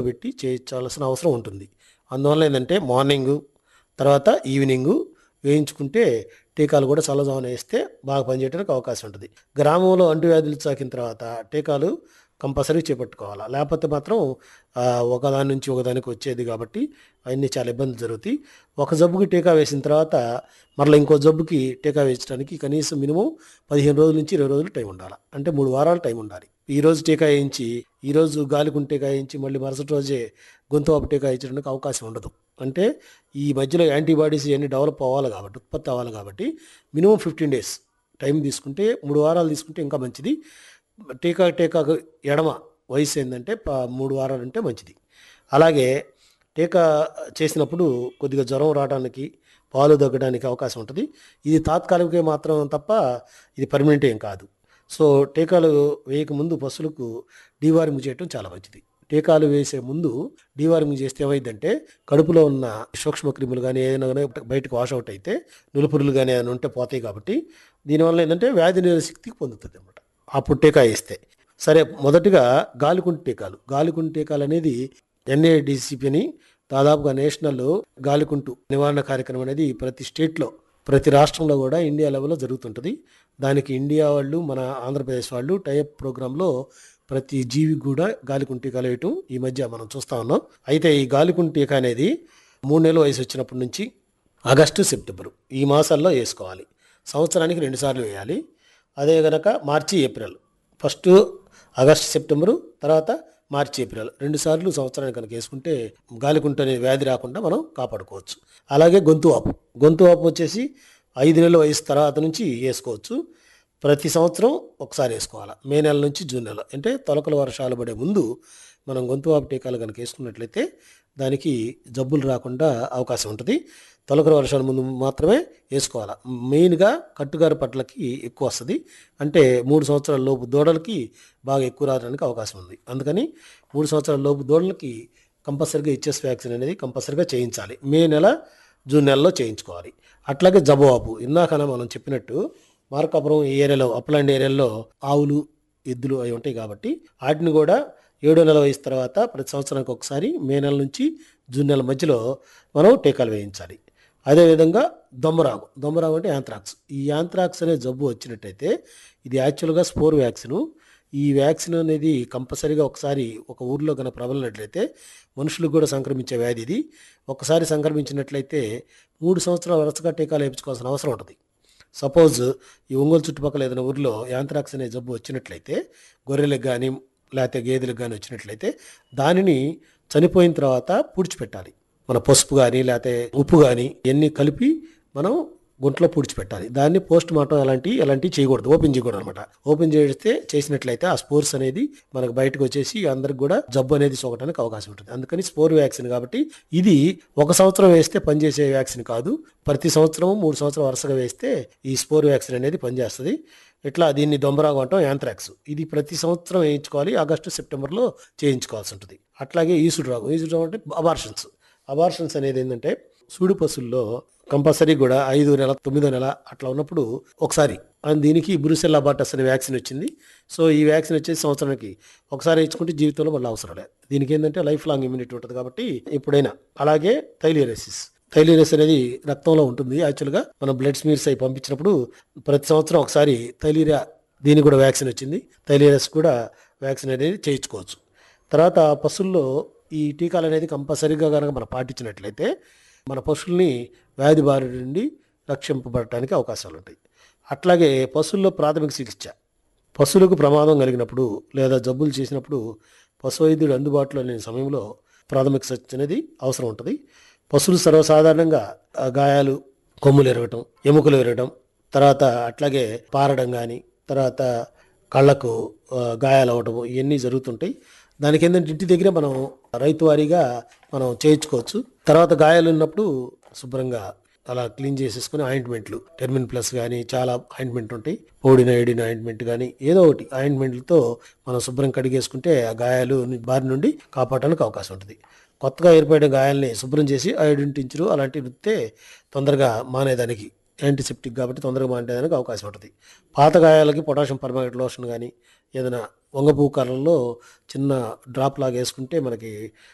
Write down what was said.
పెట్టి చేయించాల్సిన అవసరం ఉంటుంది అందువల్ల ఏంటంటే మార్నింగు తర్వాత ఈవినింగు వేయించుకుంటే టీకాలు కూడా చల్లజామున వేస్తే బాగా పనిచేయడానికి అవకాశం ఉంటుంది గ్రామంలో అంటువ్యాధులు సాకిన తర్వాత టీకాలు కంపల్సరీ చేపట్టుకోవాలి లేకపోతే మాత్రం ఆ, ఒకదాని నుంచి ఒకదానికి వచ్చేది కాబట్టి అవన్నీ చాలా ఇబ్బందులు జరుగుతాయి ఒక జబ్బుకి టీకా వేసిన తర్వాత మరలా ఇంకో జబ్బుకి టీకా వేయించడానికి కనీసం మినిమం పదిహేను రోజుల నుంచి ఇరవై రోజులు టైం ఉండాలి అంటే మూడు వారాలు టైం ఉండాలి ఈ రోజు టీకా వేయించి ఈ రోజు గాలికుంటే టీకా వేయించి మళ్ళీ మరుసటి రోజే గొంతు వాపు టీకా వేయించడానికి అవకాశం ఉండదు అంటే ఈ మధ్యలో యాంటీబాడీస్ ఇవన్నీ డెవలప్ అవ్వాలి కాబట్టి ఉత్పత్తి అవ్వాలి కాబట్టి మినిమం ఫిఫ్టీన్ డేస్ టైం తీసుకుంటే మూడు వారాలు తీసుకుంటే ఇంకా మంచిది టీకా టీకాకు ఎడమ వయసు ఏంటంటే ప- మూడు వారాలు అంటే మంచిది అలాగే టీకా చేసినప్పుడు కొద్దిగా జ్వరం రావడానికి పాలు తగ్గడానికి అవకాశం ఉంటుంది ఇది తాత్కాలికే మాత్రం తప్ప ఇది పర్మనెంట్ ఏం కాదు సో టీకాలు వేయకముందు పశువులకు డీవార్మింగ్ చేయటం చాలా మంచిది టీకాలు వేసే ముందు డీవార్మింగ్ చేస్తే ఏమైందంటే కడుపులో ఉన్న సూక్ష్మ క్రిములు కానీ ఏదైనా కానీ బయటకు వాష్ అవుట్ అయితే నులుపురులు కానీ ఏమైనా ఉంటే పోతాయి కాబట్టి దీనివల్ల ఏంటంటే వ్యాధి నిరోధక శక్తికి పొందుతుంది అనమాట అప్పుడు టీకా వేస్తే సరే మొదటిగా గాలికుంటు టీకాలు గాలికుంటు టీకాలు అనేది ఎన్ఏడిసిపి అని దాదాపుగా నేషనల్ గాలికుంటు నివారణ కార్యక్రమం అనేది ప్రతి స్టేట్లో ప్రతి రాష్ట్రంలో కూడా ఇండియా లెవెల్లో జరుగుతుంటుంది దానికి ఇండియా వాళ్ళు మన ఆంధ్రప్రదేశ్ వాళ్ళు టైప్ ప్రోగ్రాంలో ప్రతి జీవికి కూడా గాలికుంటు టీకాలు వేయటం ఈ మధ్య మనం చూస్తా ఉన్నాం అయితే ఈ గాలికుంటు టీకా అనేది మూడు నెలల వయసు వచ్చినప్పటి నుంచి ఆగస్టు సెప్టెంబరు ఈ మాసాల్లో వేసుకోవాలి సంవత్సరానికి రెండుసార్లు వేయాలి అదే గనక మార్చి ఏప్రిల్ ఫస్ట్ ఆగస్ట్ సెప్టెంబరు తర్వాత మార్చి ఏప్రిల్ రెండు సార్లు సంవత్సరానికి కనుక వేసుకుంటే గాలికుంట అనే వ్యాధి రాకుండా మనం కాపాడుకోవచ్చు అలాగే గొంతు వాపు గొంతు వాపు వచ్చేసి ఐదు నెలల వయసు తర్వాత నుంచి వేసుకోవచ్చు ప్రతి సంవత్సరం ఒకసారి వేసుకోవాలి మే నెల నుంచి జూన్ నెల అంటే తొలకల వర్షాలు పడే ముందు మనం గొంతు వాపు టీకాలు కనుక వేసుకున్నట్లయితే దానికి జబ్బులు రాకుండా అవకాశం ఉంటుంది తొలకల వర్షాల ముందు మాత్రమే వేసుకోవాలి మెయిన్గా కట్టుగారి పట్లకి ఎక్కువ వస్తుంది అంటే మూడు సంవత్సరాల లోపు దూడలకి బాగా ఎక్కువ రావడానికి అవకాశం ఉంది అందుకని మూడు సంవత్సరాల లోపు దూడలకి కంపల్సరీగా ఇచ్చేస్ వ్యాక్సిన్ అనేది కంపల్సరీగా చేయించాలి మే నెల జూన్ నెలలో చేయించుకోవాలి అట్లాగే జబవాపు ఇందాకన మనం చెప్పినట్టు మార్కాపురం ఈ ఏరియాలో అప్లాండ్ ఏరియాలో ఆవులు ఎద్దులు అవి ఉంటాయి కాబట్టి వాటిని కూడా ఏడో నెల వయసు తర్వాత ప్రతి సంవత్సరానికి ఒకసారి మే నెల నుంచి జూన్ నెల మధ్యలో మనం టీకాలు వేయించాలి అదేవిధంగా దొమ్మరాగు దొమ్మరాగు అంటే యాంథ్రాక్స్ ఈ యాంథ్రాక్స్ అనే జబ్బు వచ్చినట్టయితే ఇది యాక్చువల్గా స్పోర్ వ్యాక్సిన్ ఈ వ్యాక్సిన్ అనేది కంపల్సరీగా ఒకసారి ఒక ఊర్లో కనుక ప్రబలినట్లయితే మనుషులకు కూడా సంక్రమించే వ్యాధి ఇది ఒకసారి సంక్రమించినట్లయితే మూడు సంవత్సరాల వరుసగా టీకాలు వేయించుకోవాల్సిన అవసరం ఉంటుంది సపోజ్ ఈ ఒంగోలు చుట్టుపక్కల ఏదైనా ఊర్లో యాంథ్రాక్స్ అనే జబ్బు వచ్చినట్లయితే గొర్రెలకు కానీ లేకపోతే గేదెలకు కానీ వచ్చినట్లయితే దానిని చనిపోయిన తర్వాత పూడ్చిపెట్టాలి మన పసుపు కానీ లేకపోతే ఉప్పు కానీ ఇవన్నీ కలిపి మనం గుంట్లో పూడ్చిపెట్టాలి దాన్ని పోస్ట్ మార్టం అలాంటి అలాంటివి చేయకూడదు ఓపెన్ చేయకూడదు అనమాట ఓపెన్ చేస్తే చేసినట్లయితే ఆ స్పోర్స్ అనేది మనకు బయటకు వచ్చేసి అందరికి కూడా జబ్బు అనేది సోకడానికి అవకాశం ఉంటుంది అందుకని స్పోర్ వ్యాక్సిన్ కాబట్టి ఇది ఒక సంవత్సరం వేస్తే పనిచేసే వ్యాక్సిన్ కాదు ప్రతి సంవత్సరం మూడు సంవత్సరం వరుసగా వేస్తే ఈ స్పోర్ వ్యాక్సిన్ అనేది పనిచేస్తుంది ఇట్లా దీన్ని దొంబరాగు అంటాం యాంథ్రాక్స్ ఇది ప్రతి సంవత్సరం వేయించుకోవాలి ఆగస్టు సెప్టెంబర్లో చేయించుకోవాల్సి ఉంటుంది అట్లాగే ఈసుడు రాగు ఈసుడు రాగు అంటే అబార్షన్స్ అబార్షన్స్ అనేది ఏంటంటే సూడు పశువుల్లో కంపల్సరీ కూడా ఐదు నెల తొమ్మిదో నెల అట్లా ఉన్నప్పుడు ఒకసారి అండ్ దీనికి బ్రూసెల్ అబార్టస్ అనే వ్యాక్సిన్ వచ్చింది సో ఈ వ్యాక్సిన్ వచ్చేసి సంవత్సరానికి ఒకసారి ఇచ్చుకుంటే జీవితంలో మళ్ళీ అవసరం లేదు దీనికి ఏంటంటే లైఫ్ లాంగ్ ఇమ్యూనిటీ ఉంటుంది కాబట్టి ఎప్పుడైనా అలాగే థైలియరెసిస్ థైలీరియస్ అనేది రక్తంలో ఉంటుంది యాక్చువల్గా మనం బ్లడ్ స్మీర్స్ అయి పంపించినప్పుడు ప్రతి సంవత్సరం ఒకసారి థైలీరియా దీనికి కూడా వ్యాక్సిన్ వచ్చింది థైలీరియస్ కూడా వ్యాక్సిన్ అనేది చేయించుకోవచ్చు తర్వాత పశువుల్లో ఈ టీకాలు అనేది కంపల్సరీగా కనుక మనం పాటించినట్లయితే మన పశువుల్ని వ్యాధి బారి నుండి రక్షింపబడటానికి అవకాశాలు ఉంటాయి అట్లాగే పశువుల్లో ప్రాథమిక చికిత్స పశువులకు ప్రమాదం కలిగినప్పుడు లేదా జబ్బులు చేసినప్పుడు పశు వైద్యుడు అందుబాటులో లేని సమయంలో ప్రాథమిక చికిత్స అనేది అవసరం ఉంటుంది పశువులు సర్వసాధారణంగా ఆ, గాయాలు కొమ్ములు ఎరగటం ఎముకలు ఎరగటం తర్వాత అట్లాగే పారడం కానీ తర్వాత కళ్ళకు ఆ, గాయాలు అవ్వటం ఇవన్నీ జరుగుతుంటాయి దానికి ఏంటంటే ఇంటి దగ్గర మనం రైతు వారీగా మనం చేయించుకోవచ్చు తర్వాత గాయాలు ఉన్నప్పుడు శుభ్రంగా అలా క్లీన్ చేసేసుకుని ఆయింట్మెంట్లు టెర్మిన్ ప్లస్ కానీ చాలా ఆయింట్మెంట్ ఉంటాయి పోడిన ఏడిన ఆయింట్మెంట్ కానీ ఏదో ఒకటి ఆయింట్మెంట్లతో మనం శుభ్రం కడిగేసుకుంటే ఆ గాయాలు బారి నుండి కాపాడడానికి అవకాశం ఉంటుంది కొత్తగా ఏర్పడిన గాయాల్ని శుభ్రం చేసి ఐరన్ టించరు అలాంటివి రుద్దితే తొందరగా మానేదానికి యాంటీసెప్టిక్ కాబట్టి తొందరగా మానేదానికి అవకాశం ఉంటుంది పాత గాయాలకి పొటాషియం పర్మానెంట్ లోషన్ కానీ ఏదైనా వంగపూ కలర్లో చిన్న డ్రాప్ లాగా వేసుకుంటే మనకి